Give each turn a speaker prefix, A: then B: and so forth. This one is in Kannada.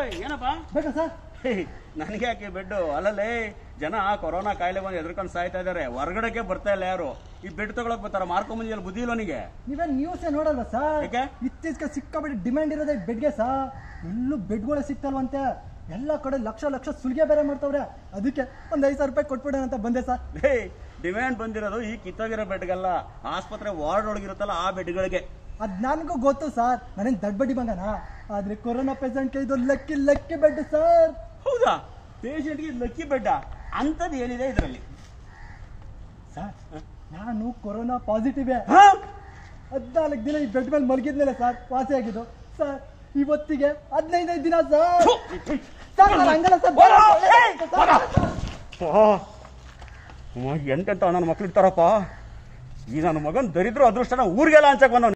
A: ಏನಪ್ಪ
B: ಬೇಕಾ ಸರ್
A: ನನಗೆ ಯಾಕೆ ಬೆಡ್ ಅಲ್ಲಲ್ಲೇ ಜನ ಕೊರೋನಾ ಕಾಯಿಲೆ ಬಂದು ಎದ್ರಕೊಂಡು ಸಾಯ್ತಾ ಇದಾರೆ ಹೊರಗಡೆಗೆ ಬರ್ತಾ ಇಲ್ಲ ಯಾರು ಈ ಬೆಡ್ ತಗೊಳಕ್ ಬರ್ತಾರ ಮಾರ್ಕೊಂಬಂದಿಲ್ಲ ಬುದ್ಧಿ ಇಲ್ಲವನಿಗೆ
B: ನೀವೇನ್ ನ್ಯೂಸೇ ನೋಡಲ್ವಾ ಸರ್
A: ಯಾಕೆ?
B: ಇತ್ತೀಚೆಗೆ ಸಿಕ್ಕಾಬಿಟ್ಟು ಡಿಮ್ಯಾಂಡ್ ಇರೋದೇ ಬೆಡ್ಗೆ ಸಾ ಎಲ್ಲೂ ಬೆಡ್ಗಳೇ ಸಿಗ್ತಲ್ವಂತೆ ಎಲ್ಲ ಕಡೆ ಲಕ್ಷ ಲಕ್ಷ ಸುಲಿಗೆ ಬೇರೆ ಮಾಡ್ತವ್ರೆ ಅದಕ್ಕೆ ಒಂದ್ ಐದು ಸಾವಿರ ರೂಪಾಯಿ ಕೊಟ್ಬಿಡೋಣ ಅಂತ ಬಂದೆ ಸರ್
A: ಲೇ ಡಿಮ್ಯಾಂಡ್ ಬಂದಿರೋದು ಈ ಕಿತ್ತೋಗಿರೋ ಬೆಡ್ಗಲ್ಲ ಆಸ್ಪತ್ರೆ ವಾರ್ಡ್ ಒಳಗಿರುತ್ತಲ್ಲ ಆ ಬೆಡ್ಗಳಿಗೆ
B: ಅದ್ ನನ್ಗೂ ಗೊತ್ತು ಸರ್ ನಾನೇನ್ ದಡ್ ಬಡ್ಡಿ ಬಂಗನ ಆದ್ರೆ ಕೊರೋನಾ ಪೇಷಂಟ್ಗೆ ಇದು ಲಕ್ಕಿ ಲಕ್ಕಿ ಬೆಡ್ ಸರ್
A: ಹೌದಾ ಪೇಷಂಟ್ಗೆ ಲಕ್ಕಿ ಬೆಡ್ಡ ಅಂಥದ್ದು ಏನಿದೆ ಇದರಲ್ಲಿ
B: ಸರ್ ನಾನು ಕೊರೋನಾ ಪಾಸಿಟಿವ್
A: ಹಾ
B: ಹದ್ನಾಲ್ಕು ದಿನ ಈ ಬೆಡ್ ಮೇಲೆ ಮಲಗಿದ್ಮೇಲೆ ಸರ್ ವಾಸಿ ಆಗಿದ್ದು ಸರ್ ಇವತ್ತಿಗೆ ಹದಿನೈದೈದು ದಿನ ಸರ್ ಸರ್ ನಾನು ಹಂಗಲ್ಲ ಸರ್ ಬೇಡ, ಬೇಡ, ಸರ್.
A: ಎಂಟೆಂತ ನನ್ನ ಮಕ್ಳು ಇರ್ತಾರಪ್ಪ ಈ ನನ್ನ ಮಗನ್ ದರಿದ್ರು ಅದೃಷ್ಟನ ಊರಿಗೆಲ್ಲ ಹಂಚಕ್ ಬಂದವ್